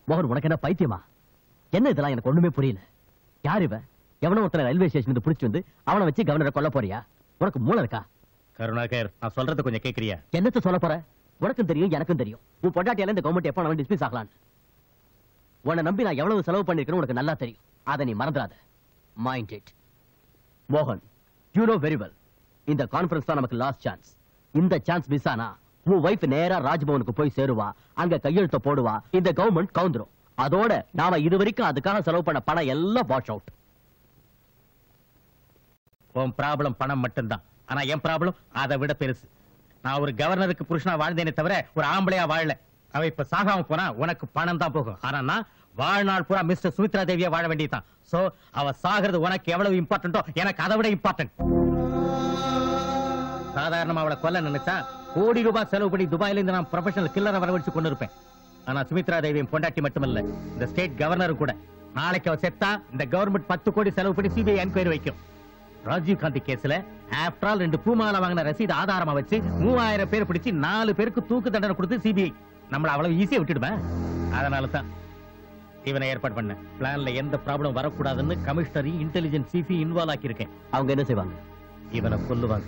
மோகன் உனக்கு என்ன பைத்தியமா என்ன இதெல்லாம் எனக்கு ஒண்ணுமே புரியல யார் இவன் எவனோ ஒருத்தனை ரயில்வே ஸ்டேஷன் இருந்து புடிச்சு வந்து அவனை வச்சு கவர்னரை கொல்ல போறியா உனக்கு மூளை இருக்கா கருணாகர் நான் சொல்றது கொஞ்சம் கேக்குறியா என்னத்த சொல்ல போற உனக்கும் தெரியும் எனக்கும் தெரியும் உன் பொண்டாட்டியால இந்த கவர்மெண்ட் எப்ப வேணாலும் டிஸ்மிஸ் ஆகலாம் உன்னை நம்பி நான் எவ்வளவு செலவு பண்ணிருக்கேன்னு உனக்கு நல்லா தெரியும் அதை நீ மறந்துடாத மைண்ட் இட் மோகன் யூ நோ வெரி வெல் இந்த கான்ஃபரன்ஸ் தான் நமக்கு லாஸ்ட் சான்ஸ் இந்த சான்ஸ் மிஸ் ஆனா உன் வைஃப் நேரா ராஜ்பவனுக்கு போய் சேருவா அங்க கையெழுத்த போடுவா இந்த கவர்மெண்ட் கவுந்துரும் அதோட நாம இது வரைக்கும் அதுக்காக செலவு பண்ண பணம் எல்லாம் வாஷ் அவுட் உன் ப்ராப்ளம் பணம் மட்டும்தான் ஆனா என் ப்ராப்ளம் அதை விட பெருசு நான் ஒரு கவர்னருக்கு புருஷனா வாழ்ந்தேனே தவிர ஒரு ஆம்பளையா வாழல அவ இப்ப சாகாம போனா உனக்கு பணம் தான் போகும் ஆனா நான் வாழ்நாள் பூரா மிஸ்டர் சுமித்ரா தேவியா வாழ வேண்டியதுதான் சோ அவ சாகிறது உனக்கு எவ்வளவு இம்பார்ட்டன்டோ எனக்கு அதை விட இம்பார்ட்டன்ட் சாதாரணமா அவளை கொல்ல நினைச்சா கோடி ரூபாய் செலவு பண்ணி துபாயில இருந்து நான் ப்ரொஃபஷனல் கில்லரை வரவழைச்சு கொண்டு இருப்பேன் ஆனா சுமித்ரா தேவியின் பொண்டாட்டி மட்டுமல்ல இந்த ஸ்டேட் கவர்னர் கூட நாளைக்கு அவ செத்தா இந்த கவர்மெண்ட் பத்து கோடி செலவு பண்ணி சிபிஐ என்கொயரி வைக்கும் ராஜீவ் காந்தி கேஸ்ல ஆஃப்டர் ஆல் ரெண்டு பூமாலை வாங்கின ரசீது ஆதாரமா வச்சு மூவாயிரம் பேர் பிடிச்சு நாலு பேருக்கு தூக்கு தண்டனை கொடுத்து சிபிஐ நம்மள அவ்வளவு ஈஸியா விட்டுடுமே அதனால தான் இவனை ஏற்பாடு பண்ண பிளான்ல எந்த ப்ராப்ளம் வரக்கூடாதுன்னு கமிஷனரி இன்டெலிஜென்ஸ் சிபி இன்வால்வ் ஆக்கியிருக்கேன் அவங்க என்ன செய்வாங்க இவனை கொல்லுவாங்க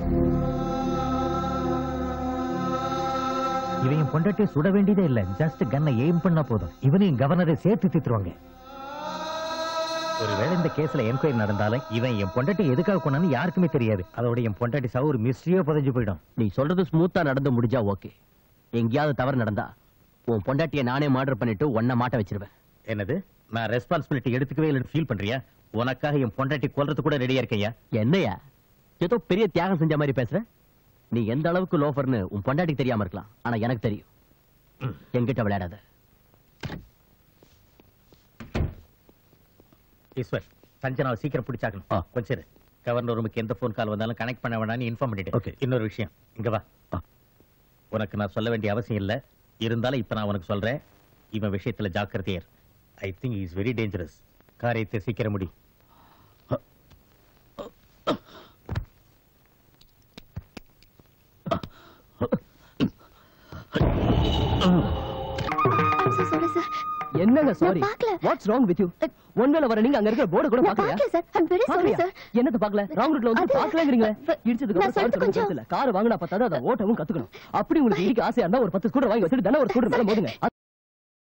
இவன் பொண்டாட்டியை சுட வேண்டியதே இல்ல ஜஸ்ட் கன்னை எய்ம் பண்ணா போதும் இவனையும் கவர்னரை சேர்த்து தீத்துருவாங்க ஒருவேளை இந்த கேஸ்ல என்கொயரி நடந்தாலும் இவன் என் பொண்டாட்டி எதுக்காக கொண்டான்னு யாருக்குமே தெரியாது அதோட என் பொண்டாட்டி சவ ஒரு மிஸ்ட்ரியா புதைஞ்சு போயிடும் நீ சொல்றது ஸ்மூத்தா நடந்து முடிஞ்சா ஓகே எங்கேயாவது தவறு நடந்தா உன் பொண்டாட்டியை நானே மர்டர் பண்ணிட்டு உன்னை மாட்ட வச்சிருவேன் என்னது நான் ரெஸ்பான்சிபிலிட்டி எடுத்துக்கவே இல்லைன்னு ஃபீல் பண்றியா உனக்காக என் பொண்டாட்டி கொல்றது கூட ரெடியா இருக்கையா என்னையா ஏதோ பெரிய தியாகம் செஞ்ச மாதிரி பேசுற நீ எந்த அளவுக்கு லோஃபர்னு உன் பொண்டாட்டிக்கு தெரியாம இருக்கலாம் ஆனா எனக்கு தெரியும் என்கிட்ட விளையாடாத ஈஸ்வர் சஞ்சனாவை சீக்கிரம் பிடிச்சாக்கணும் ஆ. கொஞ்சம் இரு. கவர்னர் ரூமுக்கு எந்த ஃபோன் கால் வந்தாலும் கனெக்ட் பண்ண வேணாம்னு இன்ஃபார்ம் பண்ணிட்டு Okay. இன்னொரு விஷயம் இங்க வா ஆ. உனக்கு நான் சொல்ல வேண்டிய அவசியம் இல்ல இருந்தாலும் இப்ப நான் உனக்கு சொல்றேன் இவன் விஷயத்துல ஜாக்கிரதையர் I think is very dangerous காரியத்தை சீக்கிரம் முடி sorry சார் என்னங்க sorry? பார்க்கல. வாட்ஸ் ராங் வித் யூ ஒன்வேல வர நீங்க அங்க இருக்கிற போர்டு கூட நான் பார்க்கல sir I'm very sorry sir என்னது பாக்கல ராங் ரூட்ல வந்து அது- பாக்கலங்கறீங்க வ- இடிச்சதுக்கு நான் அப்புறம் சாரி சொல்றது சொல்லுங்க கொஞ்சம். இல்ல கார் வாங்கினா பத்தாது அதை ஓட்டவும் கத்துக்கணும் அப்படி உங்களுக்கு இடிக்க ஆசையா இருந்தா ஒரு பத்து ஸ்கூட்டர் வாங்கி வச்சுட்டு தானே ஒரு ஸ்கூட்டர் மேல மோதுங்க